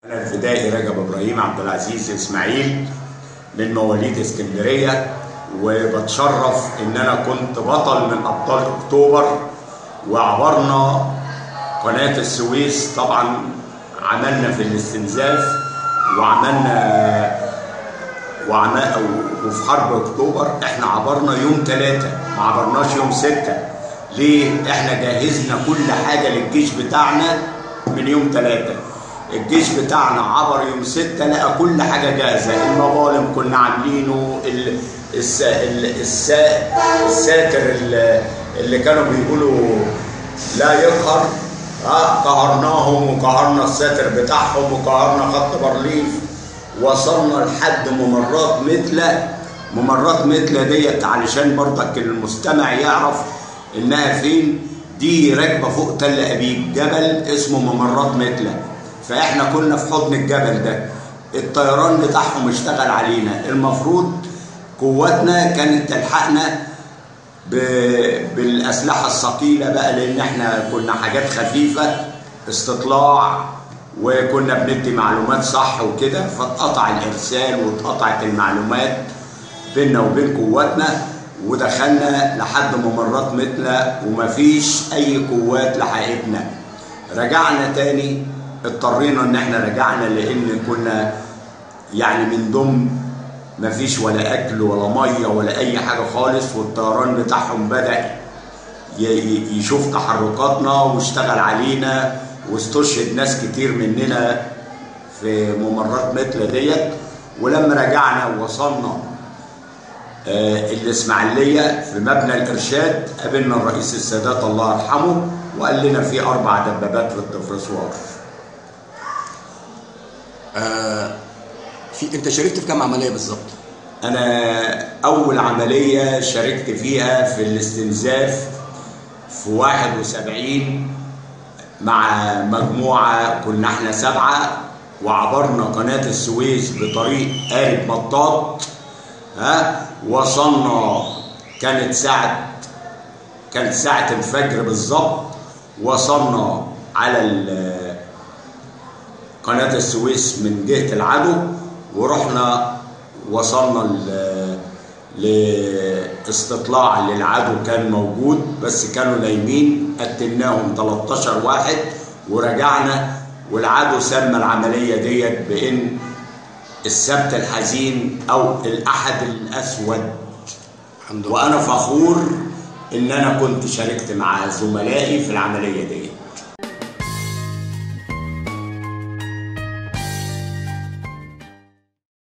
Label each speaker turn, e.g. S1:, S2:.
S1: أنا الفدائي رجب إبراهيم عبد العزيز إسماعيل من مواليد اسكندرية وبتشرف إن أنا كنت بطل من أبطال أكتوبر وعبرنا قناة السويس طبعا عملنا في الاستنزاف وعملنا وعمل وفي حرب اكتوبر احنا عبرنا يوم ثلاثة ما عبرناش يوم ستة ليه؟ احنا جهزنا كل حاجة للجيش بتاعنا من يوم ثلاثة الجيش بتاعنا عبر يوم ستة لقى كل حاجة جاهزة المظالم كنا عاملينه ال- الس... ال- الس... الساتر ال- اللي كانوا بيقولوا لا يقهر اه قهرناهم وقهرنا الساتر بتاعهم وقهرنا خط بارليف وصلنا لحد ممرات مثلى ممرات مثلى ديت علشان برضك المستمع يعرف انها فين دي راكبه فوق تل ابيب جبل اسمه ممرات مثلى فاحنا كنا في حضن الجبل ده الطيران بتاعهم اشتغل علينا المفروض قواتنا كانت تلحقنا ب- بالاسلحه الثقيله بقى لان احنا كنا حاجات خفيفه استطلاع وكنا بندي معلومات صح وكده فاتقطع الارسال واتقطعت المعلومات بيننا وبين قواتنا ودخلنا لحد ممرات مثلى ومفيش اي قوات لحقتنا رجعنا تاني اضطرينا ان احنا رجعنا لان كنا يعني من ضمن مفيش ولا اكل ولا ميه ولا اي حاجه خالص والطيران بتاعهم بدا ي- ي- يشوف تحركاتنا واشتغل علينا واستشهد ناس كتير مننا في ممرات مثل ديت ولما رجعنا ووصلنا آه، الاسماعيليه في مبنى الارشاد قابلنا الرئيس السادات الله يرحمه وقال لنا في اربع دبابات في الدفرسوار
S2: آه في انت شاركت في كام عمليه بالظبط؟
S1: أنا أول عملية شاركت فيها في الاستنزاف في 71 مع مجموعة كنا احنا سبعة وعبرنا قناة السويس بطريق قارب مطاط ها وصلنا كانت ساعة كانت ساعة الفجر بالظبط وصلنا على ال- قناة السويس من جهة العدو ورحنا وصلنا ل- لاستطلاع للعدو كان موجود بس كانوا نايمين قتلناهم 13 واحد ورجعنا والعدو سمى العملية ديت بإن السبت الحزين أو الأحد الأسود
S2: الحمد لله
S1: وأنا فخور إن أنا كنت شاركت مع زملائي في العملية ديت